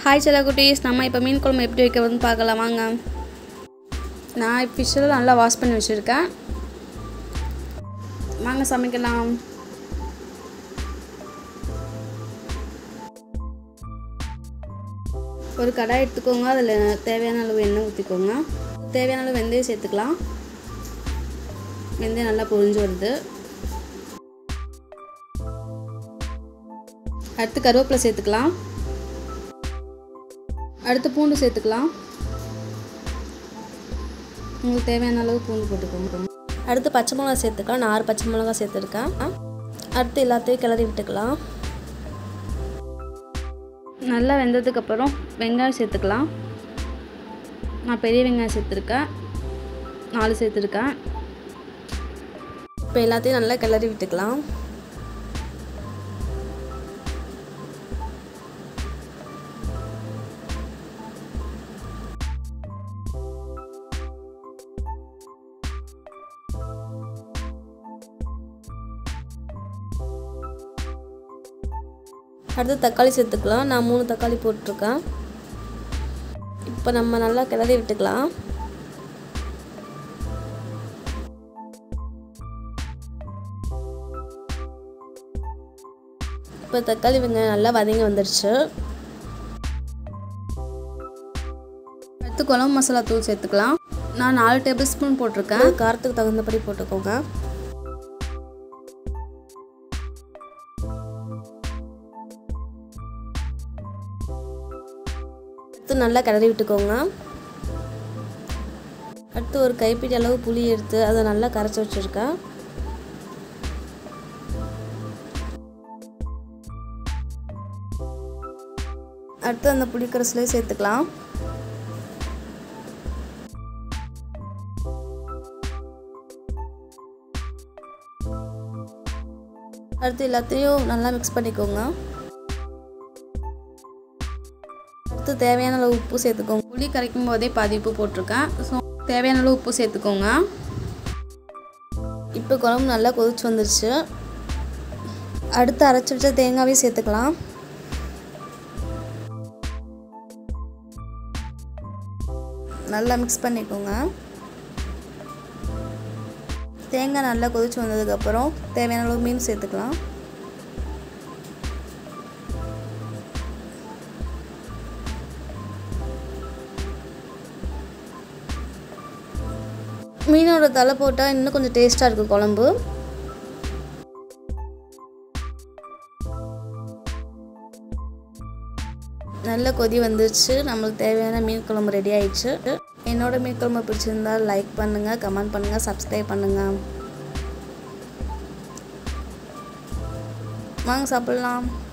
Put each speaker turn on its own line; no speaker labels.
hi செல்லக்குட்டீஸ் நம்ம இப்போ மீன் குழம்பு எப்படி வைக்கிறதுன்னு பார்க்கலாம் வாங்க நான் ஃபிஷ்ஷெல்லாம் நல்லா வாஷ் பண்ணி வச்சுருக்கேன் வாங்க சமைக்கலாம் ஒரு கடாய் எடுத்துக்கோங்க அதில் தேவையான அளவு எண்ணெய் ஊற்றிக்கோங்க தேவையான அளவு வெந்தயம் சேர்த்துக்கலாம் வெந்தயம் நல்லா பொரிஞ்சு வருது அடுத்து கருவேப்பிலை சேர்த்துக்கலாம் அடுத்து பூண்டு சேர்த்துக்கலாம் உங்களுக்கு தேவையான அளவு பூண்டு போட்டுக்கோங்க அடுத்து பச்சை மிளகா சேர்த்துக்கலாம் நான் ஆறு பச்சை மிளகா சேர்த்துருக்கேன் அடுத்து எல்லாத்தையும் கிளறி விட்டுக்கலாம் நல்லா வெந்ததுக்கப்புறம் வெங்காயம் சேர்த்துக்கலாம் நான் பெரிய வெங்காயம் சேர்த்துருக்கேன் நாலு சேர்த்துருக்கேன் இப்போ எல்லாத்தையும் நல்லா கிளறி விட்டுக்கலாம் அடுத்து தக்காளி சேர்த்துக்கலாம் நான் மூணு தக்காளி போட்டிருக்கேன் இப்போ நம்ம நல்லா கிளறி விட்டுக்கலாம் இப்போ தக்காளி வெங்காயம் நல்லா வதங்கி வந்துடுச்சு அடுத்து குழம்பு மசாலா தூள் சேர்த்துக்கலாம் நான் நாலு டேபிள் ஸ்பூன் போட்டிருக்கேன் காரத்துக்கு தகுந்தபடி போட்டுக்கோங்க அடுத்து நல்லா கிளறி விட்டுக்கோங்க அடுத்து ஒரு கைப்பிடி அளவு புளி எடுத்து அதை நல்லா கரைச்சி வச்சுருக்கேன் அடுத்து அந்த புளிக்கரசிலே சேர்த்துக்கலாம் அடுத்து எல்லாத்தையும் நல்லா மிக்ஸ் பண்ணிக்கோங்க அடுத்து தேவையான அளவு உப்பு சேர்த்துக்கோங்க புளி கரைக்கும் போதே பாதி உப்பு போட்டிருக்கேன் ஸோ தேவையான அளவு உப்பு சேர்த்துக்கோங்க இப்போ குழம்பு நல்லா கொதிச்சு வந்துருச்சு அடுத்து அரைச்சி வச்ச தேங்காவையும் சேர்த்துக்கலாம் நல்லா மிக்ஸ் பண்ணிக்கோங்க தேங்காய் நல்லா கொதிச்சு வந்ததுக்கப்புறம் தேவையான அளவு மீன் சேர்த்துக்கலாம் மீனோட தலை போட்டால் இன்னும் கொஞ்சம் டேஸ்ட்டாக இருக்கும் குழம்பு நல்ல கொதி வந்துருச்சு நம்மளுக்கு தேவையான மீன் குழம்பு ரெடி ஆயிடுச்சு என்னோட மீன் குழம்பு பிடிச்சிருந்தா லைக் பண்ணுங்கள் கமெண்ட் பண்ணுங்கள் சப்ஸ்கிரைப் பண்ணுங்கள் வாங்க சாப்பிட்லாம்